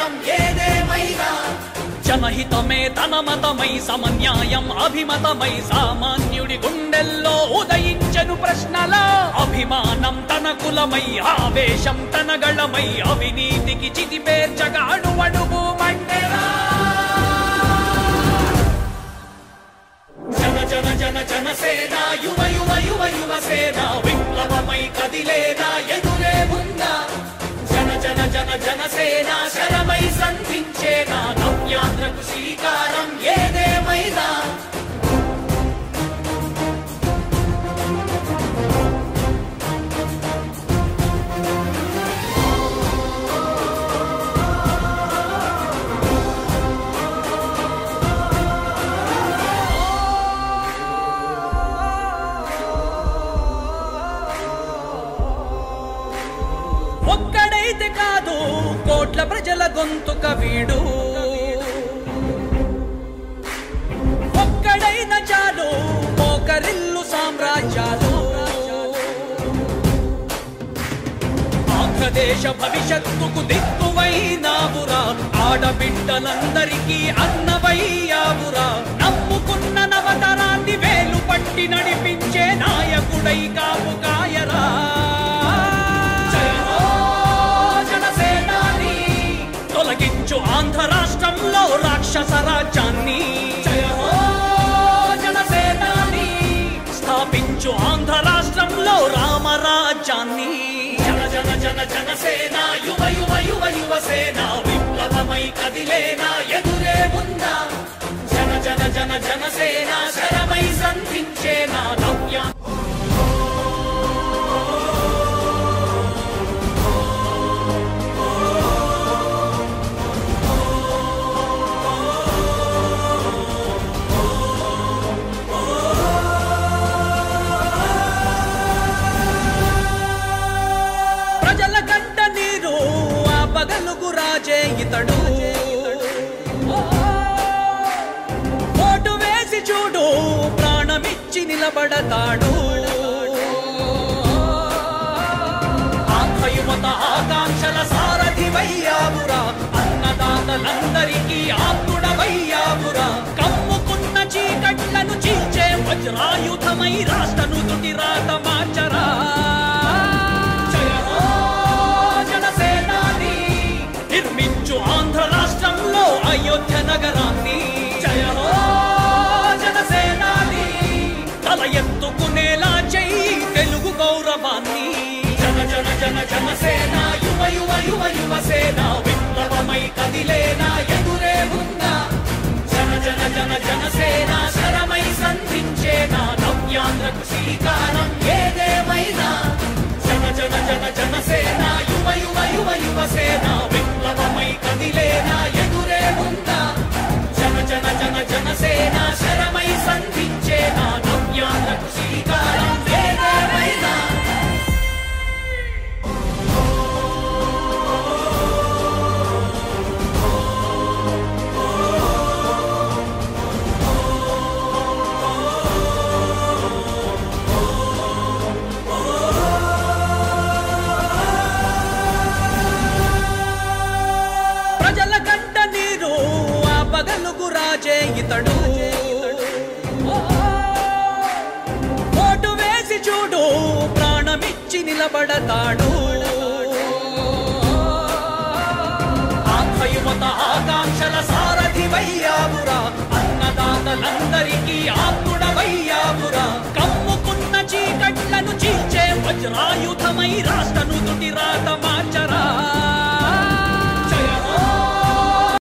శ్రీకారం ఏదేమైనా జనహితమే తన మతమై సమన్యాయం అభిమతమై సామాన్యుడి గుండెల్లో ఉదయించను ప్రశ్నల అభిమానం తన కులమై ఆవేశం తన గళమై అవినీతికి చితిపేర్చగా అణువణువు మండెరా జన జన జన జనసేన యువ యువ యువ యువ సేన విప్లవమై కదిలేనా ఎదురే ఉందా జన జన జన జనసేన శరమై సంధించేనా నవ్యాంధ్రకు శ్రీకారం ఏదేమైనా ఒక్కడైతే కాదు కోట్ల ప్రజల గొంతుక వీడు ఒక్కడైన చాలు మోకరిల్లు సామ్రాజ్యాలు ఆంధ్రదేశ భవిష్యత్తుకు దిక్కువైనావురా ఆడబిడ్డలందరికీ అన్నవయ్యావురా నమ్ముకున్న నవతరాన్ని వేలు పట్టి నడిపించే నాయకుడై కాపు కాయరా జయ హో జనసేనాని తొలగించు ఆంధ్ర రాష్ట్రంలో రాక్షస రాజ్యాన్ని జయ హో జనసేనాని స్థాపించు ఆంధ్ర రాష్ట్రంలో రామరాజ్యాన్ని జన జన జన జనసేన యువ యువ యువ యువ సేన విప్లవమై కదిలేనా ఎదురే ఉందా జన జన జన జనసేన శరమై సంధించేనా నవ్యా ప్రజల కంట నీరు ఆ పగలుగు రాజే ఇతడు ఓటు వేసి చూడు ప్రాణమిచ్చి నిలబడతాడు ఆంధ్రయువత ఆకాంక్షల సారథి వయ్యావురా అన్నదాతలందరికీ ఆత్ముడవయ్యావురా కమ్ముకున్న చీకట్లను చీల్చే వజ్రాయుధమై రాష్ట్రను తుటి రాత మార్చరా జయ హో జనసేనాని నిర్మించు ఆంధ్ర రాష్ట్రంలో అయోధ్య నగరాన్ని జయ హో జనసేనాని తల ఎత్తుకునేలా చెయ్యి తెలుగు గౌరవాన్ని జన జన జన జనసేన యువ యువ యువ యువ సేన విప్లవమై కదిలేనా ఎదురే ఉందా జన జన జన జనసేన శరమై సంధించేనా నవ్యాంధ్రకు శ్రీకారం ఏదేమైనా జన జన జన జనసేన యువ యువ యువ యువ సేన విప్లవమై కదిలేనా ఎదురే ఉందా జన జన జన జనసేన శరమై సంధించేనా నవ్యాంధ్రకు శ్రీకారం ఏదేమైనా ప్రజల కంట నీరు ఆ పగలుగు రాజే ఇతడు ఓటు వేసి చూడు ప్రాణమిచ్చి నిలబడతాడు ఆంధ్రయువత ఆకాంక్షల సారథి వయ్యావురా అన్నదాతలందరికీ ఆత్ముడవయ్యావురా కమ్ముకున్న చీకట్లను చీల్చే వజ్రాయుధమై రాష్ట్రను తుటి రాత మార్చరా